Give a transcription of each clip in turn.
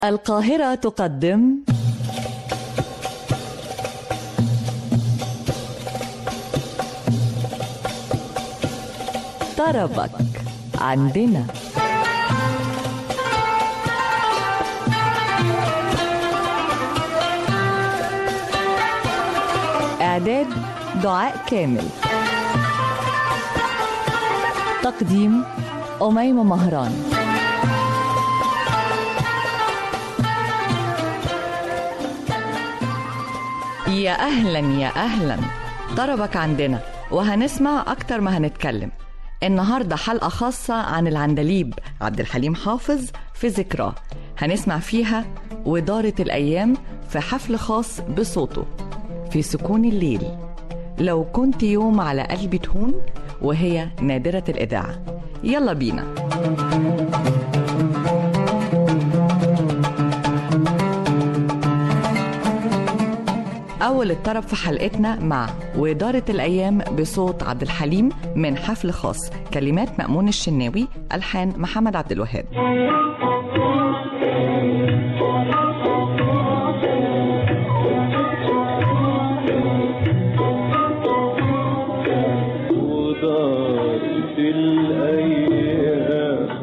القاهرة تقدم طربك عندنا إعداد دعاء كامل تقديم أميمة مهران يا أهلا يا أهلا طربك عندنا وهنسمع أكتر ما هنتكلم النهاردة حلقة خاصة عن العندليب عبد الحليم حافظ في ذكراه هنسمع فيها ودارة الأيام في حفل خاص بصوته في سكون الليل لو كنت يوم على قلبي تهون وهي نادرة الإذاعة يلا بينا أول الطرب في حلقتنا مع وإدارة الأيام بصوت عبد الحليم من حفل خاص كلمات مأمون الشناوي ألحان محمد عبد الوهاب ودارت الأيام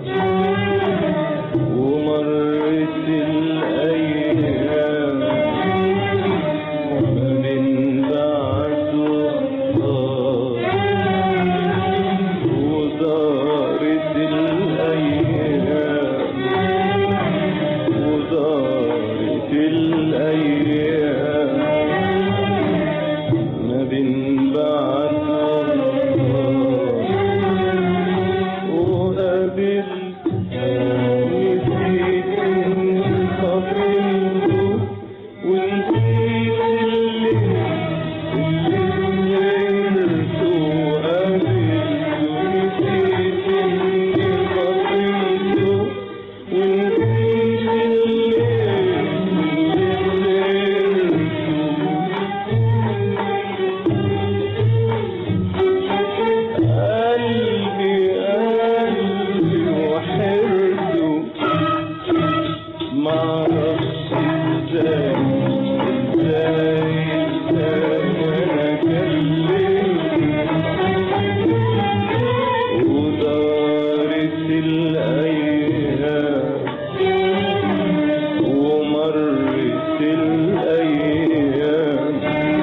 ومرت الأيام ومن بعد وصار ودارت الأيام ودارت الأيام ما بين بعد وقابلت نسيت خاطرته ونسيت اللي اللي سهرته وقابلته نسيت اللي خاطرته ونسيت اللي اللي سهرته قلبي قلبي وحرته معرفش ازاي ازاي ازاي انا كلمته ودارت الايام ومرت الايام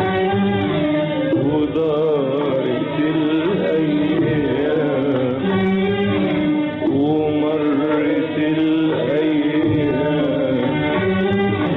ودارت الأيام ومرت الأيام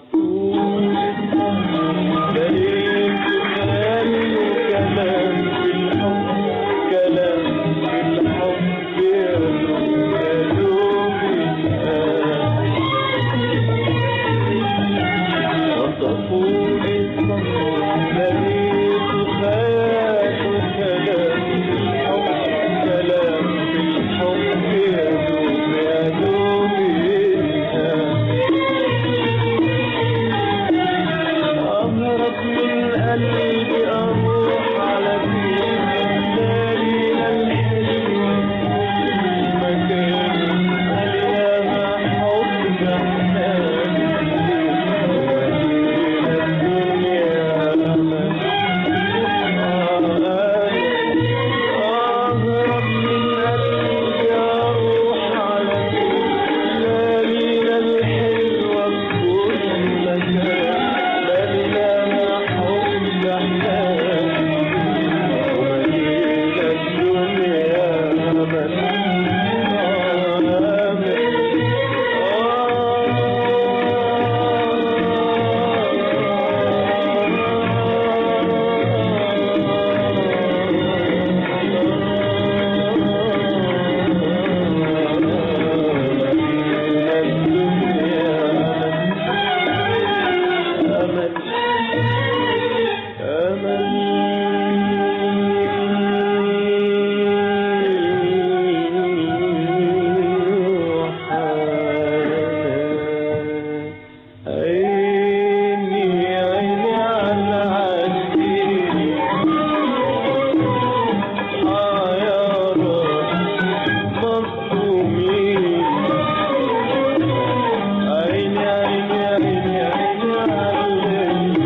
عيني عيني عيني عيني على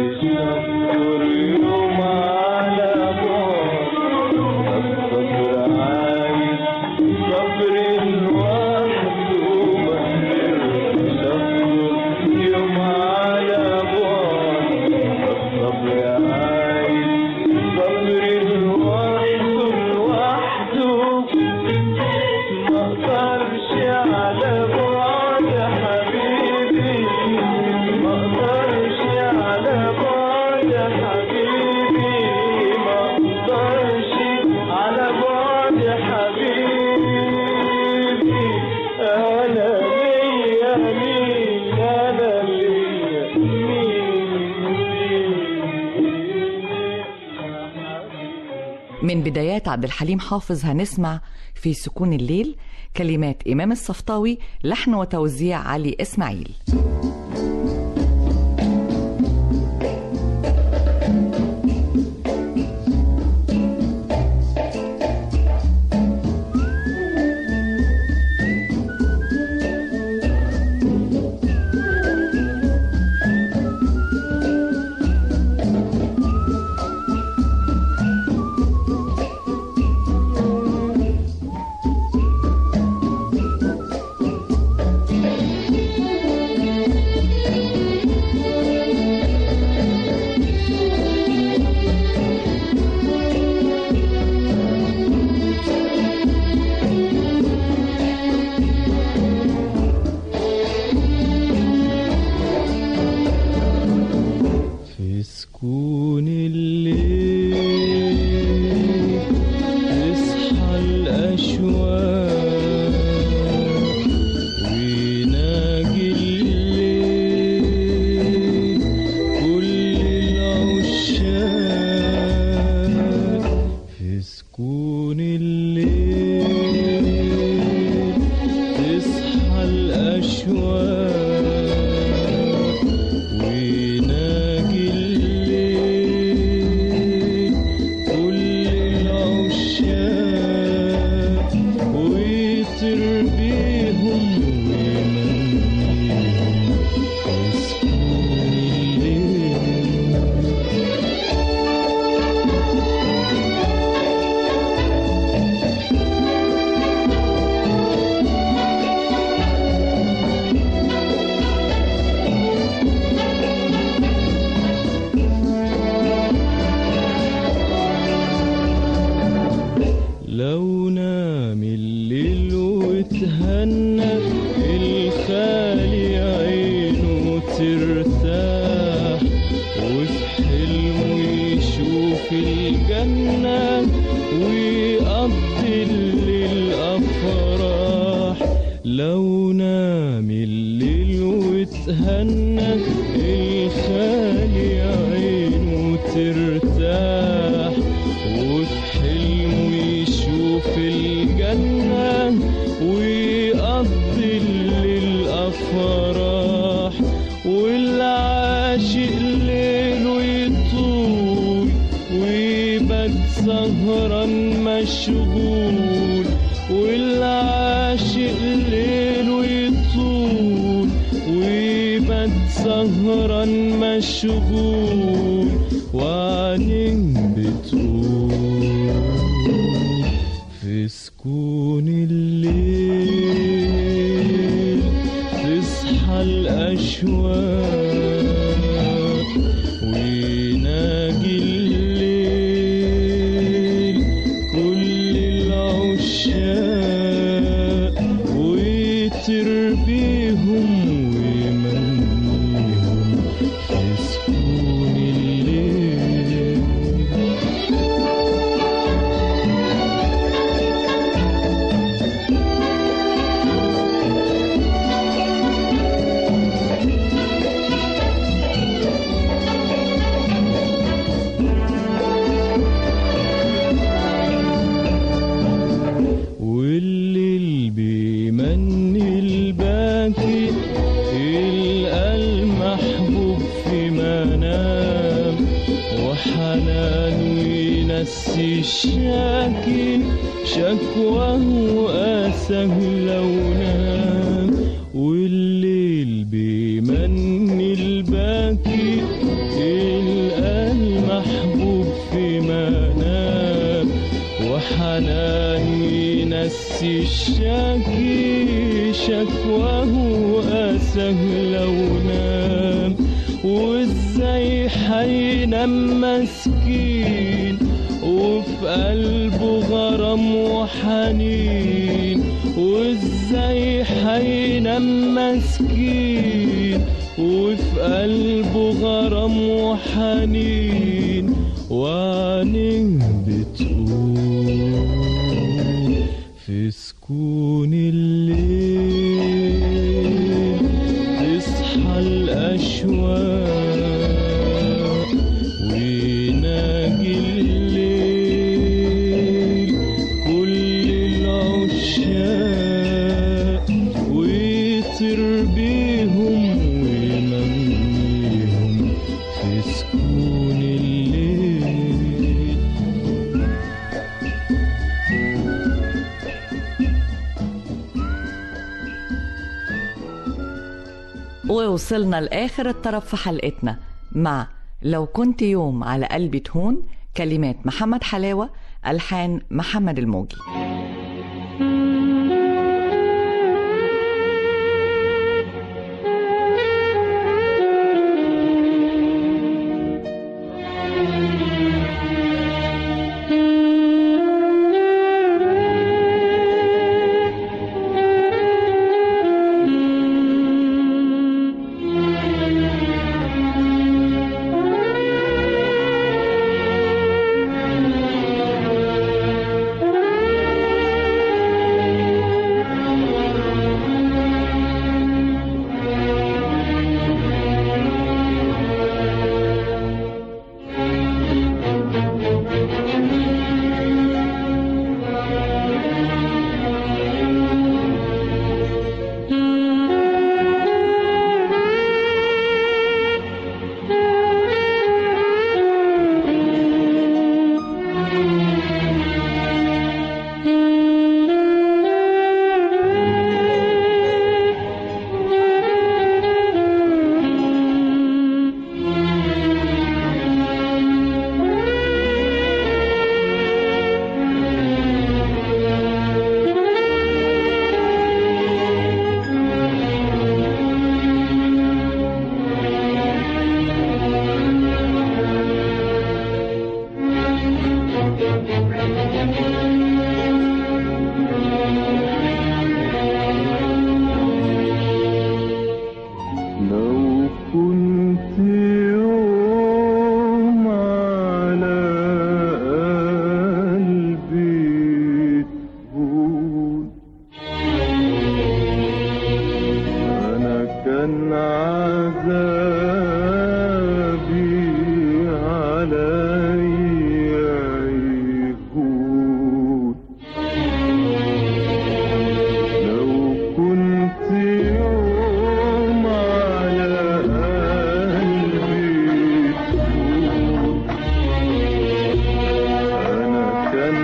صبر يوم على بعد الصبر عايز صبر لوحده صبر يوم على بعد الصبر عايز صبر لوحده لوحده ما اقدرش على بعد حبيبي ما اقدرش على بعد حبيبي ما اقدرش على بعد حبيبي انا ليا مين انا ليا مين من بدايات عبد الحليم حافظ هنسمع في سكون الليل كلمات إمام الصفطاوي لحن وتوزيع علي إسماعيل في سكون الليل تصحى الأشواق ويناجي الليل كل العشاق في سكون الليل تصحى الأشواق ويناجي الليل كل العشاق ويطير بيهم ويمنيهم في سكون الليل لو نام الليل وتهنى الخالي عينه ترتاح وفي حلمه يشوف الجنة ويقضي الليل أفراح لو نام الليل وتهنى الخالي عينه ترتاح وفي حلمه يشوف الجنة ويقضي الليل أفراح والعاشق ليله يطول ويبات سهران مشغول والعاشق ليله يطول ويبات سهران مشغول وعينين بتقول في سكون الليل تصحى الأشواق ويناجي الليل كل العشاق ويطير بيهم ويمنيهم في سكون الليل والليل بيمني الباكي يلقى المحبوب في منام وحنانه ينسي الشاكي شكواه وقاسه لو نام والليل بيمني الباكي محبوب في منام وحناني نسي الشاكي شكواه أسه لو نام وازاي حينام مسكين وفي قلبه غرام وحنين وازاي حينام مسكين وفي قلبه غرام وحنين وعينيه بتقول في سكون الليل تصحى الأشواق ويناجي الليل كل العشاق ويطير بيهم ويمنيهم في سكون الليل ووصلنا لآخر الطرف في حلقتنا مع لو كنت يوم على قلبي تهون كلمات محمد حلاوة ألحان محمد الموجي لو كنت يوم على قلبي تهون أنا كان عذابي عليا يهون لو كنت يوم على قلبي تهون أنا كان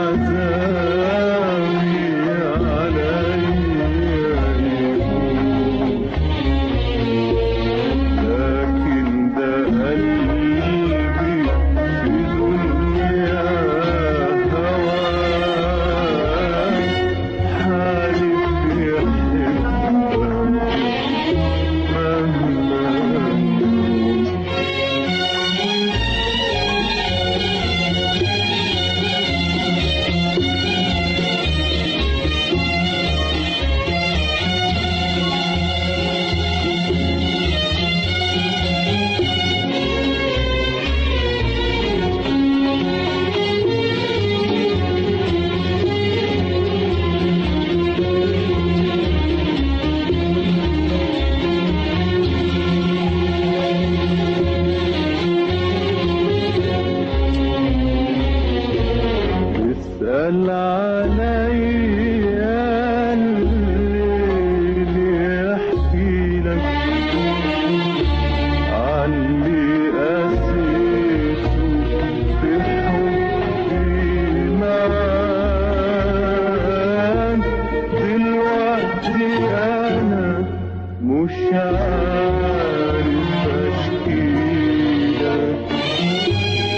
عذابي عليا يهون لكن ده قلبي في دنيا هواك حالف يحبك مهما يكون اسأل عليا الليل يحكي لك علي قسيته في حبي معاك دلوقتي أنا مش عارف أشكي لك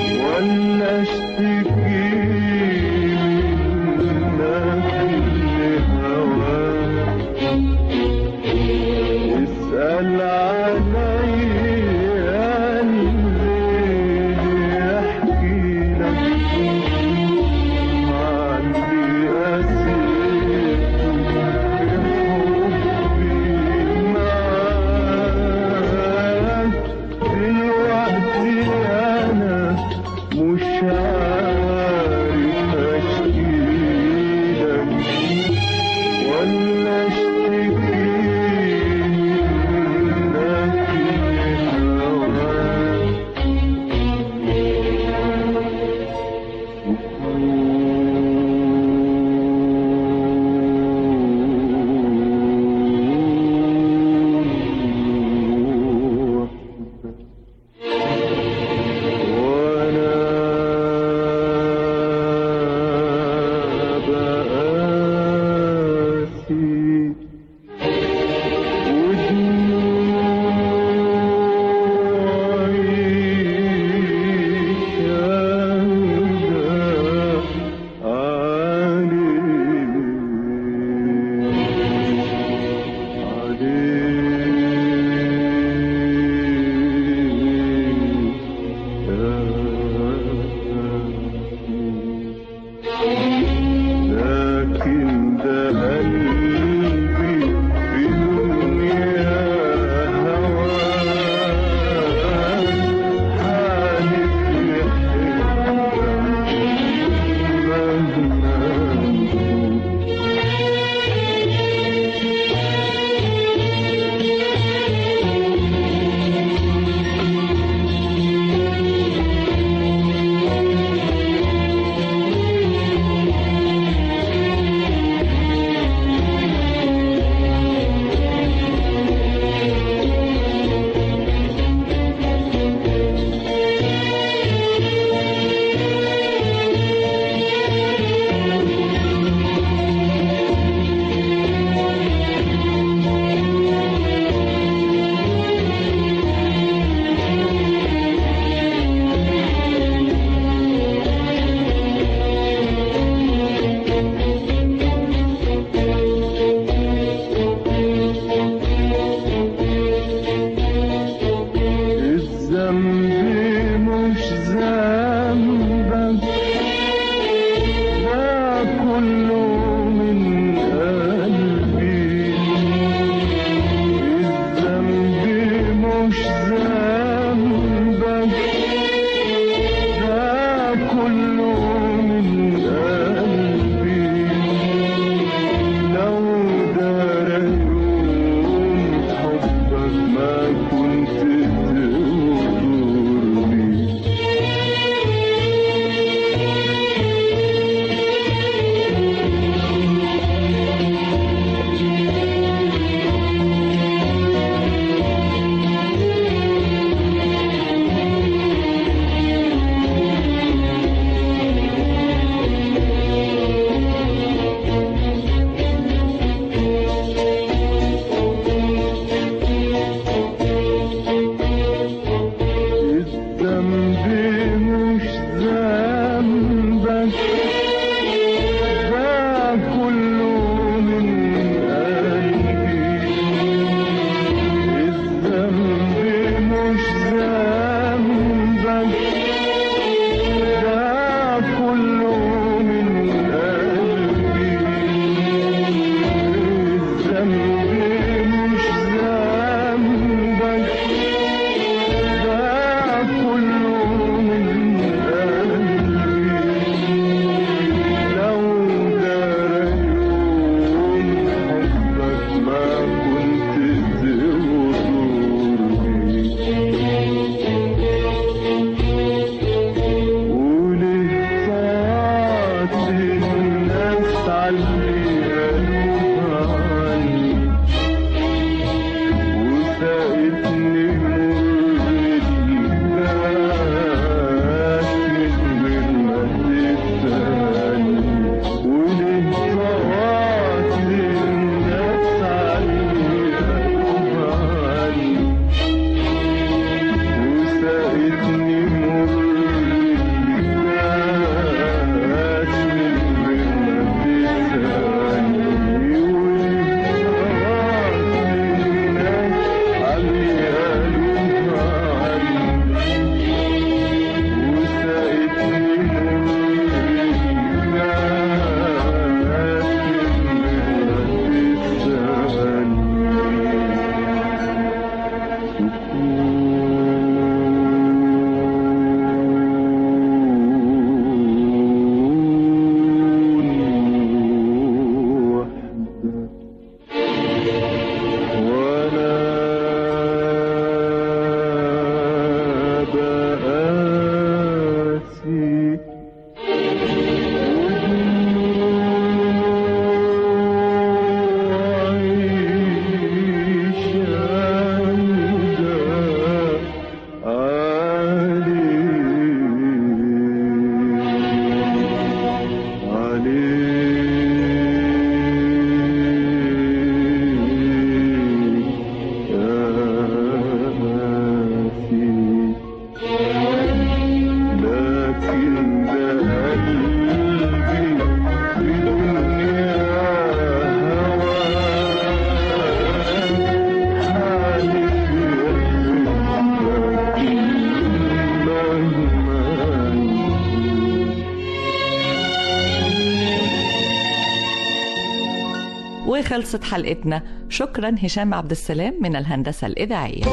خلصت حلقتنا شكرا هشام عبد السلام من الهندسة الإذاعية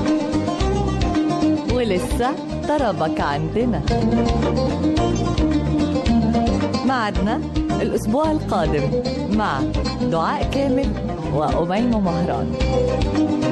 ولسه طربك عندنا معدنا الأسبوع القادم مع دعاء كامل وأميمة مهران